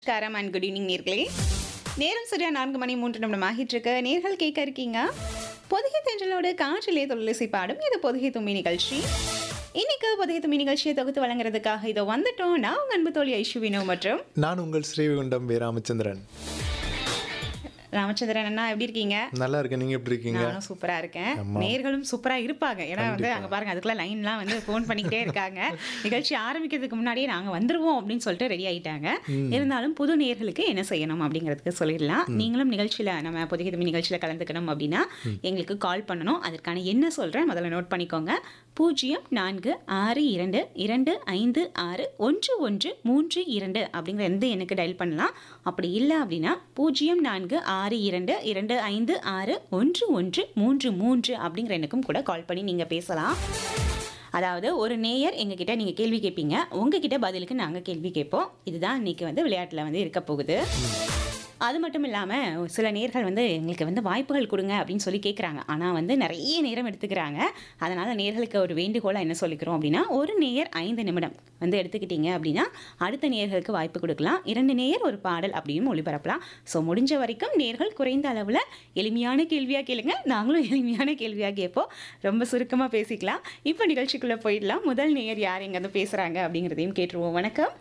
நமஸ்காரம் and good evening நேர்களே நேரம் சரியா நான்கு மணி மூன்று நிமிடம் ஆகிட்டு இருக்கு நேர்கள் கேட்க இருக்கீங்க பொதுகை தென்றலோட காற்றிலே தொழிலிசை பாடும் இது பொதுகை தும்பி நிகழ்ச்சி இன்னைக்கு பொதுகை தும்பி நிகழ்ச்சியை தொகுத்து வழங்குறதுக்காக இதோ வந்துட்டோம் நான் உங்க அன்பு தோழி ஐஷுவினோ மற்றும் நான் உங்கள் ஸ்ரீவைகுண்டம் வே ராமச்சந்திரன் ராமச்சந்திரன் அண்ணா எப்படி இருக்கீங்க நல்லா இருக்கேன் நீங்க எப்படி இருக்கீங்க நானும் சூப்பரா இருக்கேன் ஆமா. நேர்களும் சூப்பரா இருப்பாங்க ஏன்னா வந்து கண்டிப்பா. அங்க பாருங்க அதுக்குள்ள லைன்லாம் வந்து ஃபோன் பண்ணிக்கிட்டே இருக்காங்க நிகழ்ச்சி ஆரம்பிக்கிறதுக்கு முன்னாடியே நாங்க வந்துருவோம் அப்படின்னு சொல்லிட்டு ரெடி ஆயிட்டாங்க இருந்தாலும் புது நேர்களுக்கு என்ன செய்யணும் அப்படிங்கிறதுக்கு சொல்லிடலாம் நீங்களும் நிகழ்ச்சியில நம்ம புதிய திரும்பி நிகழ்ச்சியில கலந்துக்கணும் அப்படின்னா எங்களுக்கு கால் பண்ணணும் அதற்கான என்ன சொல்றேன் முதல்ல நோட் பண்ணிக்கோங்க பூஜ்ஜியம் நான்கு ஆறு இரண்டு இரண்டு ஐந்து ஆறு ஒன்று ஒன்று மூன்று இரண்டு அப்படிங்கிற எந்த எண்ணுக்கு டயல் பண்ணலாம் அப்படி இல்லை அப்படின்னா பூஜ்ஜியம் நான்கு ஆறு இரண்டு இரண்டு ஐந்து ஆறு ஒன்று ஒன்று மூன்று மூன்று அப்படிங்கிற எண்ணுக்கும் கூட கால் பண்ணி நீங்கள் பேசலாம் அதாவது ஒரு நேயர் எங்ககிட்ட நீங்கள் கேள்வி கேட்பீங்க உங்ககிட்ட பதிலுக்கு நாங்கள் கேள்வி கேட்போம் இதுதான் இன்னைக்கு வந்து விளையாட்டில் வந்து இருக்க போகுது அது மட்டும் இல்லாமல் சில நேர்கள் வந்து எங்களுக்கு வந்து வாய்ப்புகள் கொடுங்க அப்படின்னு சொல்லி கேட்குறாங்க ஆனால் வந்து நிறைய நேரம் எடுத்துக்கிறாங்க அதனால் நேர்களுக்கு ஒரு வேண்டுகோளாக என்ன சொல்லிக்கிறோம் அப்படின்னா ஒரு நேயர் ஐந்து நிமிடம் வந்து எடுத்துக்கிட்டீங்க அப்படின்னா அடுத்த நேர்களுக்கு வாய்ப்பு கொடுக்கலாம் இரண்டு நேயர் ஒரு பாடல் அப்படியும் ஒளிபரப்பலாம் ஸோ முடிஞ்ச வரைக்கும் நேர்கள் குறைந்த அளவில் எளிமையான கேள்வியாக கேளுங்க நாங்களும் எளிமையான கேள்வியாக கேட்போம் ரொம்ப சுருக்கமாக பேசிக்கலாம் இப்போ நிகழ்ச்சிக்குள்ளே போயிடலாம் முதல் நேயர் யார் எங்கேருந்து பேசுகிறாங்க அப்படிங்கிறதையும் கேட்டுருவோம் வணக்கம்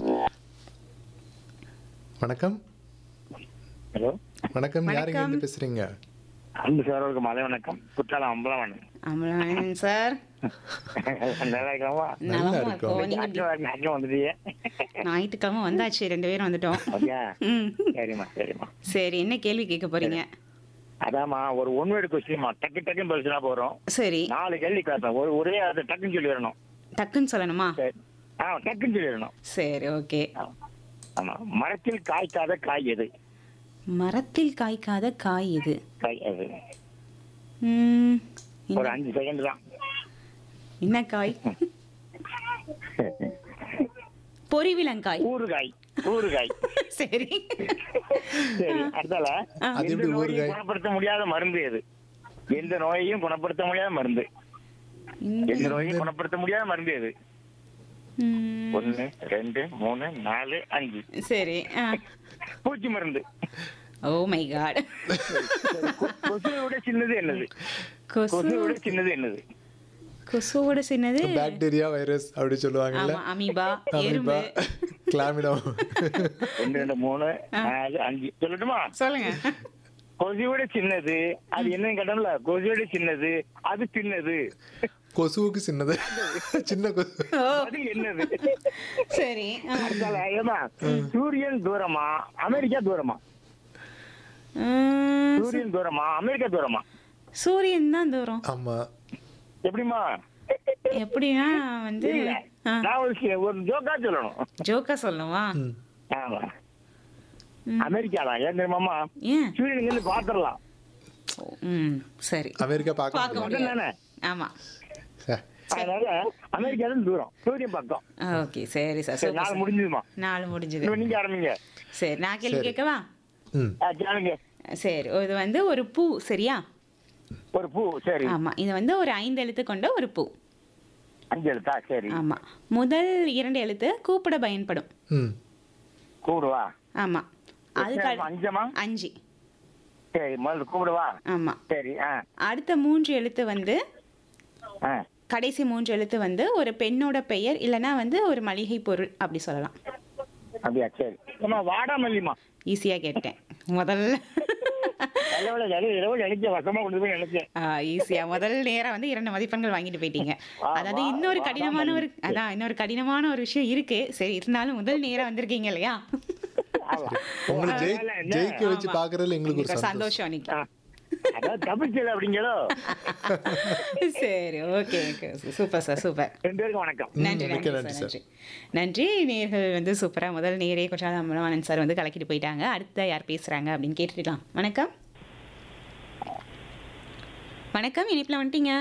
வணக்கம் ஹலோ வணக்கம் யார் வணக்கம். இருந்து பேசுறீங்க அன்பு சாரோருக்கு மலை வணக்கம் குற்றாலம் அம்பலவன் அமலானன் சார் நல்லா இருக்கலாமா நல்லா நலமா இருக்கோம். இருக்கோம் நீங்க எப்படி- அக்கம் வந்துட்டியே ஞாயிற்றுக்கிழமை வந்தாச்சு ரெண்டு பேரும் வந்துட்டோம் ஓகே ம். சரிம்மா சரிம்மா சரி என்ன கேள்வி கேட்க போறீங்க அதாம்மா ஒரு ஒன் வேர்டு கொஸ்டின்மா டக்கு டக்குன்னு பதில் சொன்னா போறோம் சரி நாலு கேள்வி கேட்பேன் ஒரு ஒரே அது டக்குன்னு சொல்லி வரணும் டக்குன்னு சொல்லணுமா சரி ஆ டக்குன்னு சொல்லி வரணும் சரி ஓகே ஆமா. ஆமா மரத்தில் காய்க்காத காய் எது மரத்தில் காய்க்காத காய் இது காய் அது ம், ஒரு என்ன- அஞ்சு செகண்ட் தான் என்ன காய் பொரிவிலங்காய் ஊறுகாய் ஊறுகாய் சரி சரி அடுத்தால அது எந்த எப்படி நோயையும் ஊறுகாய்? குணப்படுத்த முடியாத மருந்து எது எந்த நோயையும் குணப்படுத்த முடியாத மருந்து இந்த- எந்த நோயையும் குணப்படுத்த முடியாத மருந்து எது ம், ஒன்னு ரெண்டு மூணு நாலு அஞ்சு சரி பூச்சி மருந்து ஓ மை காட் கொ- கொசுவை விட சின்னது என்னது கொசு கொசுவை விட சின்னது என்னது கொசுவோட சின்னது பாக்டீரியா வைரஸ் அப்படி சொல்லுவாங்கல்ல ஆமா அமீபா அமீபா எறும்பு கிளாமிடம் ஒன்னு ரெண்டு மூணு நாலு அஞ்சு சொல்லட்டுமா சொல்லுங்க கொசுவை விட சின்னது அது என்னன்னு கேட்டோம்ல கொசுவை விட சின்னது அது சின்னது கொசுவுக்கு சின்னது சின்ன கொசு ஓ அது என்னது சரி ஆ. அடுத்தால ஏமா சூரியன் தூரமா அமெரிக்கா தூரமா ம், சூரியன் தூரமா அமெரிக்கா தூரமா சூரியன் தான் தூரம் ஆமா எப்படிமா எப்படின்னா வந்து இல்ல ஆ, நான் ஒரு சி- ஒரு ஜோக்கா சொல்லணும் ஜோக்கா சொல்லணுமா ம். ஆமா ம். அமெரிக்கால ஏன் தெரியுமாமா ஏன் சூரியன் இங்க இருந்து பாத்துடலாம் ம் சரி அமெரிக்கா பார்க்க பார்க்க முடியாது முடியாது தானே ஆமா சரி. அதனால அமெரிக்கா தான் தூரம் சூரியன் பக்கம் ஓகே சரி சார் சரி சூப்பர் நாள் சார். முடிஞ்சதுமா நாலு முடிஞ்சது இப்ப நீங்க ஆரம்பிங்க சரி நான் கேள்வி சரி. கேட்கவா ம் ஆ, கேளுங்க சரி இது வந்து ஒரு பூ சரியா ஒரு பூ சரி ஆமா இது வந்து ஒரு ஐந்து எழுத்து கொண்ட ஒரு பூ அஞ்சு எழுத்தா சரி ஆமா முதல் இரண்டு எழுத்து கூப்பிட பயன்படும் ம் கூப்பிடுவா ஆமா அது எத்தனை க- அஞ்சமா அஞ்சு சரி முதல்ல கூப்பிடுவா ஆமா சரி ஆ அடுத்த மூன்று எழுத்து வந்து ஆ கடைசி மூன்று எழுத்து வந்து ஒரு பெண்ணோட பெயர் இல்லைன்னா வந்து ஒரு மளிகை பொருள் அப்படி சொல்லலாம் அப்படியா சரி அம்மா வாடாமல்லிமா ஈஸியா கேட்டேன் முதல்ல நல்ல இரவு நினைச்சேன் வசமா கொண்டு போய் நினைச்சேன் ஈஸியா முதல் நேரம் வந்து இரண்டு மதிப்பெண்கள் வாங்கிட்டு போயிட்டீங்க ஆ, அதாவது வா- இன்னொரு வா- கடினமான ஒரு அதான் இன்னொரு கடினமான ஒரு விஷயம் இருக்கு சரி இருந்தாலும் முதல் நேரம் வந்திருக்கீங்க இல்லையா ஆமா. உங்களை ஜெயி வேலை என்ன? ஜெயிக்க வச்சு ஆமா. பாக்குறதுல எங்களுக்கு ஒரு உங்களுக்கு சந்தோஷம் சந்தோஷம் அன்னைக்கு ஆ. அதாவது தப்பிச்சல அப்படிங்களோ சரி okay okay super sir super ரெண்டு பேருக்கும் வணக்கம் நன்றி ம், மிக்க நன்றி நன்றி சார் நன்றி நன்றி நேர்கள் வந்து சூப்பராக முதல் நேரே குற்றாலம் அம்பலவாணன் சார் வந்து கலக்கிட்டு போயிட்டாங்க அடுத்த யார் பேசுறாங்க அப்படின்னு கேட்டுக்கலாம் வணக்கம் வணக்கம் இனிப்பில் வந்துட்டீங்க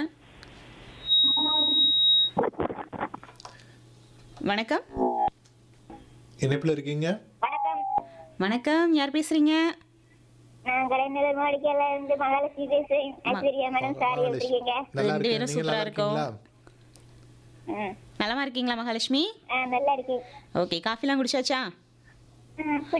வணக்கம் இணைப்புல இருக்கீங்க வணக்கம் வணக்கம் யார் பேசுறீங்க நான் கலைஞர் மாளிகையில இருந்து மகாலட்சுமி பேசுறேன் ஐஸ்வர்யா மேடம் சாரி எப்படி இருக்கீங்க நல்லா ரெண்டு இருக்கேன் பேரும் நீங்க நல்லா சூப்பரா இருக்கோம். இருக்கீங்களா ம். நலமா இருக்கீங்களா மகாலட்சுமி ஆ, நல்லா இருக்கேன் ஓகே காஃபிலாம் குடிச்சாச்சா ம்,